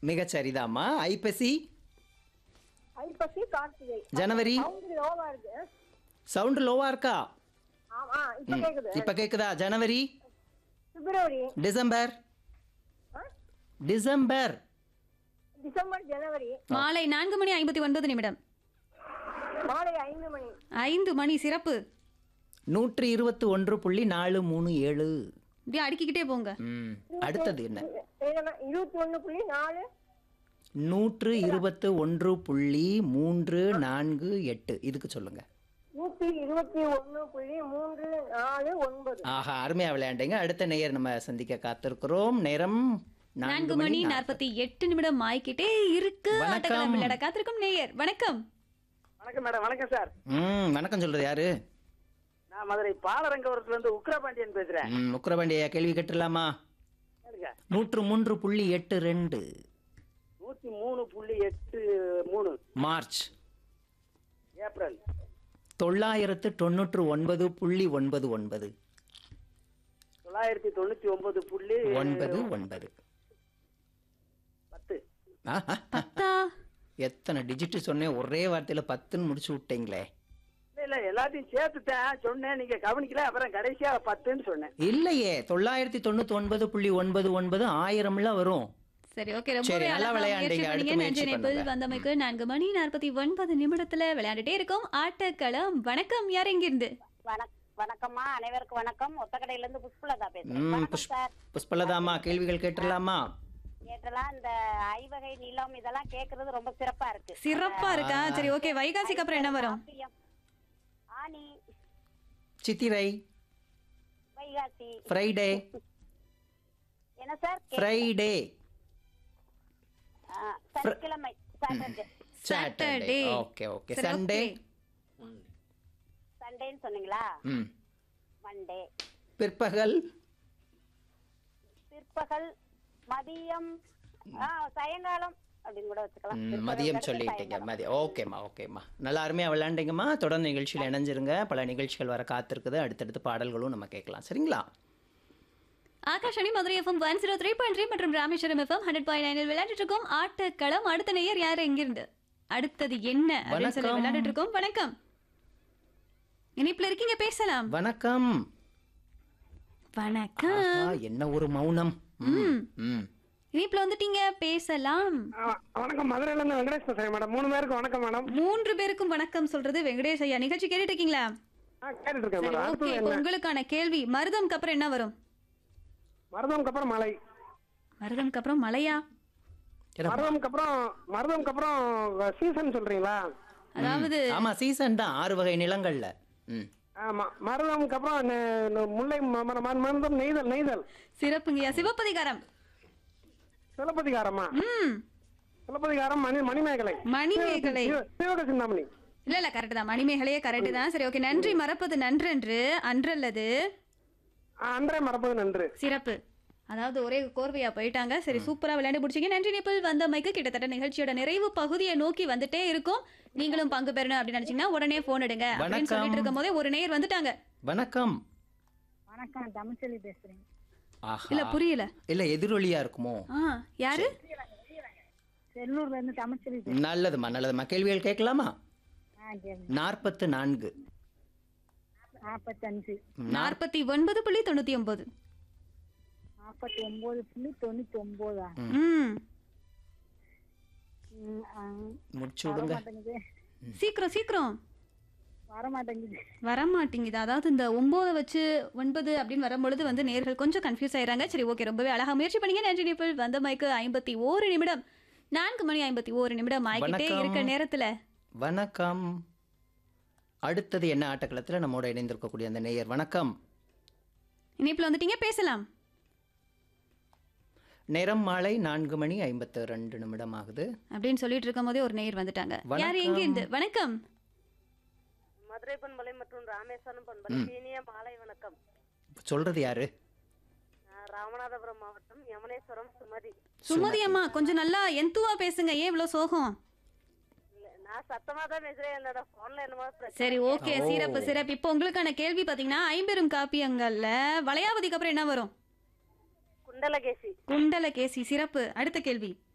மிகச் சரிதாம்மா ஐப்பசி ஐப்பசி கார்த்திகை ஜனவரி சவுண்ட் லோவா இருக்கு சவுண்ட் லோவா இருக்கா ஆமா இப்ப கேக்குது இப்ப கேக்குதா ஜனவரி பிப்ரவரி டிசம்பர் ஆ? டிசம்பர் டிசம்பர் ஜனவரி மாலை நான்கு மணி ஐம்பத்தி ஒன்பது நிமிடம் மாலை ஐந்து மணி ஐந்து மணி சிறப்பு நூற்றி இருபத்தி ஒன்று புள்ளி நாலு மூணு ஏழு இப்படியே அடுக்கிக்கிட்டே போங்க ம். அடுத்தது என்ன என்னன்னா இருபத்தி ஒண்ணு புள்ளி நாலு நூற்று இருபத்து ஒன்று புள்ளி மூன்று நான்கு எட்டு இதுக்கு சொல்லுங்க நூத்தி இருபத்தி ஒண்ணு புள்ளி மூன்று நாலு ஒன்பது ஆஹா அருமையா விளையாண்டீங்க அடுத்த நேயர் நம்ம சந்திக்க காத்திருக்கிறோம் நேரம் நான்கு மணி நாற்பத்தி எட்டு நிமிடம் ஆய்க்கிட்டே இருக்கு வணக்கம். ஆட்டக்காலம் விளையாட காத்திருக்கும் நேயர் வணக்கம் வணக்கம் மேடம் வணக்கம் சார் ம் வணக்கம் சொல்றது யாரு நான் மதுரை பாலரங்கபுரத்துல இருந்து உக்ரபாண்டியன் பேசுறேன் ம் முக்குரபாண்டியா கேள்வி கேட்டுலாமா கேளுங்க. நூற்று மூன்று புள்ளி எட்டு ரெண்டு நூத்தி மூணு புள்ளி எட்டு மூணு மார்ச் ஏப்ரல் தொள்ளாயிரத்து தொண்ணூற்று ஒன்பது புள்ளி ஒன்பது ஒன்பது தொள்ளாயிரத்தி தொண்ணூத்தி ஒன்பது புள்ளி ஒன்பது ஒன்பது பத்து ஆஹா. பத்தா எத்தனை டிஜிட் சொன்னேன் ஒரே வார்த்தையில பத்துன்னு முடிச்சு விட்டீங்களே இல்ல இல்ல எல்லாத்தையும் சேர்த்துட்டேன் சொன்னேன் நீங்க கவனிக்கல அப்புறம் கடைசியா பத்துன்னு சொன்னேன் இல்லையே தொள்ளாயிரத்தி தொண்ணூத்தி ஒன்பது புள்ளி ஒன்பது ஒன்பது ஆயிரம்லாம் வரும் சரி ஓகே சரி, ரொம்பவே நல்லா அழகா விளையாண்டீங்க. முயற்சி அடுத்த பண்ணீங்க முயற்சி நன்றி நேபிள் பண்ணுங்க. வந்தமைக்கு நான்கு மணி நாற்பத்தி ஒன்பது நிமிடத்துல விளையாண்டுட்டே இருக்கோம் ஆட்டக்களம் வணக்கம் யார் எங்கிருந்து வணக் வணக்கம்மா அனைவருக்கும் வணக்கம் ஒத்தக்கடையில இருந்து புஷ்பலதா பேசுறேன் ம் வணக்கம் புஷ் சார் புஷ்பலதாமா கேள்விகள் கேட்டுடலாமா கேட்டலாம் இந்த ஐவகை நிலம் இதெல்லாம் கேக்குறது ரொம்ப சிறப்பா இருக்கு சிறப்பா இருக்கா சரி ஓகே வைகாசிக்கு அப்புறம் என்ன வரும் காப்பியம், ஆனி சித்திரை வைகாசி ஃப்ரைடே என்ன சார் கே- ஃப்ரைடே ஆ, சனிக்கிழமை Saturday Saturday Saturday. Okay okay சரி, சண்டே okay. சண்டேன்னு சொன்னீங்களா ம் மண்டே பிற்பகல் பிற்பகல் மதியம் ஆ, சாயங்காலம் அப்படின்னு கூட வச்சுக்கலாம் ம், பிற்பகல் மதியம் கழிச்சு சொல்லிட்டீங்க சாயங்காலம். மதியம் ஓகேம்மா ஓகேம்மா நல்லா அருமையாக விளையாண்டீங்கம்மா தொடர்ந்து நிகழ்ச்சியில் இணைஞ்சிருங்க பல நிகழ்ச்சிகள் வர காத்திருக்குது அடுத்தடுத்து பாடல்களும் நம்ம கேட்கலாம் சரிங்களா Akashvani Madurai FM one zero three point three மற்றும் ராமேஸ்வரம் எஃப்எம் ஹண்ட்ரட் பாயிண்ட் நைனில் விளையாடிட்டு இருக்கோம் ஆட்டக்களம் அடுத்த நேயர் யார் எங்கிருந்து அடுத்தது என்ன அப்படின்னு சொல்லி வணக்கம். விளையாடிட்டு இருக்கோம் வணக்கம் இனிப்புல இருக்கீங்க பேசலாம் வணக்கம் வணக்கம் ஆஹா, என்ன ஒரு மௌனம் ம், ம் இனிப்புல வந்துட்டீங்க பேசலாம் வணக்கம் மதுரையில இருந்து வெங்கடேஷ் பேசுறேன் மேடம் மூணு பேருக்கு வணக்கம் மேடம் மூன்று பேருக்கும் வணக்கம் சொல்றது வெங்கடேஷ் ஐயா நிகழ்ச்சி கேட்டுட்டு இருக்கீங்களா கேட்டுட்டு இருக்கேன் சரி மேடம் ஓகே இப்போ உங்களுக்கான கேள்வி மருதம்க்கு அப்புறம் என்ன வரும் மருதம்க்கு அப்புறம் மலை மருதம்க்கு அப்புறம் மலையா என்ன மருதம்க்கு அப்புறம் மருதம்க்கு அப்புறம் சீசன் சொல்றீங்களா அதாவது ஆமா சீசன் தான் ஆறு வகை நிலங்கள்ல ம் ஆமா மருதம்க்கு அப்புறம் நெ- நெ- முல்லை ம- ம- ம- மருதம் நெய்தல் நெய்தல் சிறப்புங்கய்யா சிவப்பதிகாரம் சிலப்பதிகாரமா ம் சிலப்பதிகாரம் மணி மணிமேகலை மணிமேகலை சிவ- சிவக சிந்தாமணி இல்ல இல்ல கரெக்ட் தான் மணிமேகலையே கரெக்ட் தான் சரி ஓகே நன்றி மறப்பது நன்றன்று அன்றல்லது ஆ, அன்றே மறப்பது நன்று சிறப்பு அதாவது ஒரே கோர்வையா போயிட்டாங்க சரி சூப்பரா விளையாண்டு பிடிச்சிங்க நன்றி நிப்பிள் வந்தமைக்கு கிட்டத்தட்ட நிகழ்ச்சியோட நிறைவு பகுதியை நோக்கி வந்துட்டே இருக்கும் நீங்களும் பங்கு பெறணும் அப்படின்னு நினைச்சீங்கன்னா உடனே போன் எடுங்க அப்படின்னு வணக்கம். சொல்லிட்டு இருக்கும் போதே ஒரு நேயர் வந்துட்டாங்க வணக்கம் வணக்கம் தமிழ்ச்செல்வி பேசுறேன் ஆஹா இல்ல புரியல இல்ல எதிரொலியா இருக்குமோ ஆ யாரு செல்லூர்ல இருந்து தமிழ்ச்செல்வி நல்லதும்மா நல்லதும்மா கேள்விகள் கேட்கலாமா பேசுறேன் நாற்பத்து நான்கு நாற்பத்தஞ்சு நாற்பத்தி ஒன்பது புள்ளி தொண்ணூத்தி ஒன்பது நாற்பத்தி ஒன்பது புள்ளி தொண்ணூத்தி ஒன்பதா ம் முடிச்சு விடுங்க சீக்கிரம் சீக்கிரம் வர மாட்டேங்குது வர மாட்டேங்குது அதாவது இந்த ஒன்பதை வச்சு ஒன்பது அப்படின்னு வரும்பொழுது வந்து நேர்கள் கொஞ்சம் கன்ஃபியூஸ் ஆயிடுறாங்க சரி ஓகே ரொம்பவே அழகா முயற்சி பண்ணீங்க நன்றி நிப்பிள் வந்த மைக்கு ஐம்பத்தி ஓரு நிமிடம் நான்கு மணி ஐம்பத்தி ஓரு நிமிடம் ஆகிக்கிட்டே வணக்கம். இருக்க நேரத்துல வணக்கம் அடுத்தது என்ன ஆட்டக்களத்தில் நம்மோட இணைந்திருக்கக்கூடிய அந்த நேயர் வணக்கம் இனிப்புல வந்துட்டீங்க பேசலாம் நேரம் மாலை நான்கு மணி ஐம்பத்து ரெண்டு நிமிடம் ஆகுது அப்படின்னு சொல்லிட்டு இருக்கும் போதே ஒரு நேயர் வந்துட்டாங்க யார் வணக்கம். எங்க இருந்து வணக்கம் மதுரை பண்பலை மற்றும் ராமேஸ்வரம் பண்பலை இனிய மாலை வணக்கம் சொல்றது யாரு நான் ராமநாதபுரம் மாவட்டம் யமுனேஸ்வரம் சுமதி சுமதி அம்மா கொஞ்சம் நல்லா எந்துவா பேசுங்க ஏன் இவ்வளவு சோகம் இல்ல, நான் சத்தமா தான் பேசுறேன் என்னோட போன்ல என்னமோ பிரச்சனை சரி ஓகே ஓ. சிறப்பு சிறப்பு இப்போ உங்களுக்கான கேள்வி பாத்தீங்கன்னா ஐம்பெரும் காப்பியங்கள்ல வளையாவதிக்கு அப்புறம் என்ன வரும் குண்டலகேசி குண்டல கேசி சிறப்பு அடுத்த கேள்வி